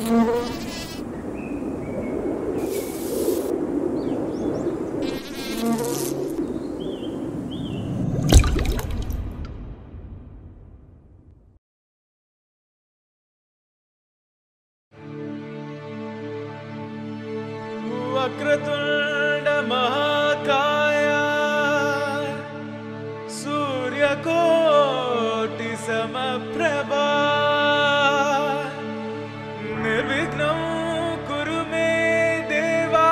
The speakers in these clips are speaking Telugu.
వక్రతుండ మహాకాయ సూర్యకోటి సమప్రభా నిర్విఘ్నం కురు మే దేవా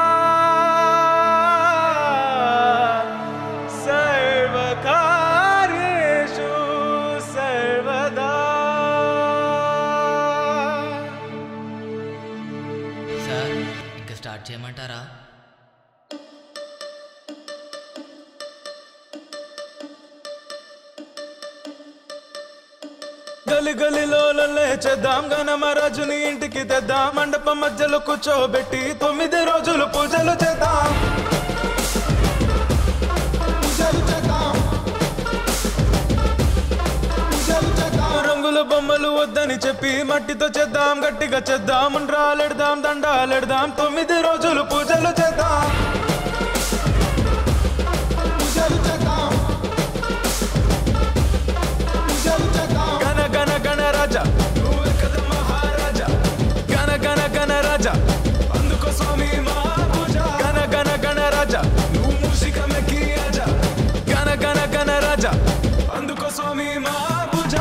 సర్వకార్యేషు సర్వదా సార్ ఇంకా స్టార్ట్ చేయమంటారా గలి గలిలో చేద్దాం గణమరాజుని ఇంటికి తెద్దాం మండపం మధ్యలో కూర్చోబెట్టి తొమ్మిది రోజులు పూజలు చేద్దాం పూజలు చేద్దాం. పూజలు చేద్దాం. రంగుల బొమ్మలు వద్దని చెప్పి మట్టితో చేద్దాం గట్టిగా చేద్దాం ఉండ్రాలెడదాం దండాలెడదాం తొమ్మిది రోజులు పూజలు చేద్దాం పూజలు చేద్దాం గణ గణ గణ రాజా నువ్వే కదా మహారాజా గణ గణ గణ రాజా అందుకో స్వామి మా పూజ గణ గణ గణ రాజా నువ్వు మూషిక మెక్కి ఆజా గణ గణ గణ రాజా అందుకో స్వామి మా పూజ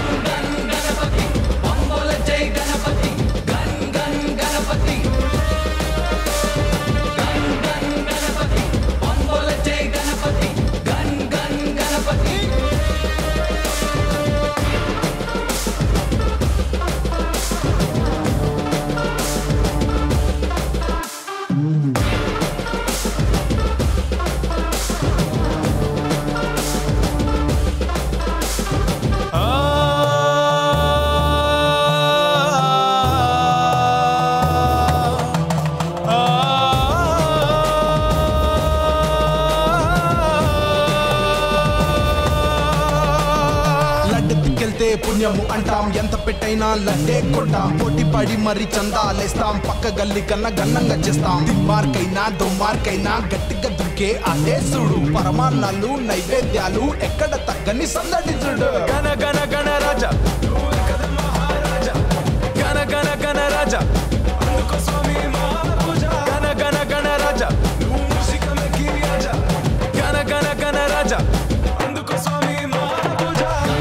లడ్డెత్తుకెళ్తే పుణ్యము అంటాం ఎంత పెట్టైనా లడ్డే కొంటాం పోటీ పడి మరి చందాలేస్తాం పక్క గల్లి కన్నా గన్నంగా చేస్తాం దిమ్మార్కైనా దుమ్మార్కైనా గట్టిగా దురికే అదే చూడు పరమాన్నాలు నైవేద్యాలు ఎక్కడ తగ్గని సందడి చూడు గణ గణ గణ రాజా నువ్వే కదా మహారాజా గణ గణ గణ రాజా అందుకో స్వామి మా పూజ గణ గణ గణ రాజా నువ్వు మూషిక మెక్కి ఆజా గణ గణ గణ రాజా అందుకో స్వామి మా పూజ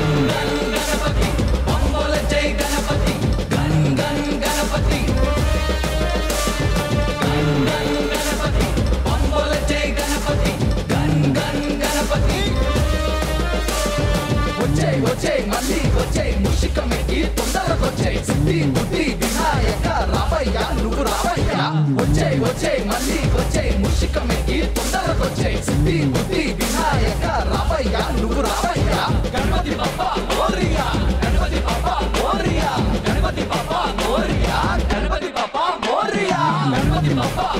వచ్చే వచ్చే మళ్ళీ వచ్చే ముషికమెక్కి తొందరకొచ్చే సిద్ధి బుద్ధి వినాయక రావయ్య నువ్వు రావయ్య వచ్చే వచ్చే మళ్ళీ వచ్చే ముషికమెక్కి తొందరకొచ్చే సిద్ధి బుద్ధి వినాయక రావయ్య నువ్వు రావయ్య గణపతి బప్ప మోరియా గణపతి బప్ప మోరియా గణపతి బప్ప మోరియా గణపతి బప్ప మోరియా గణపతి బప్ప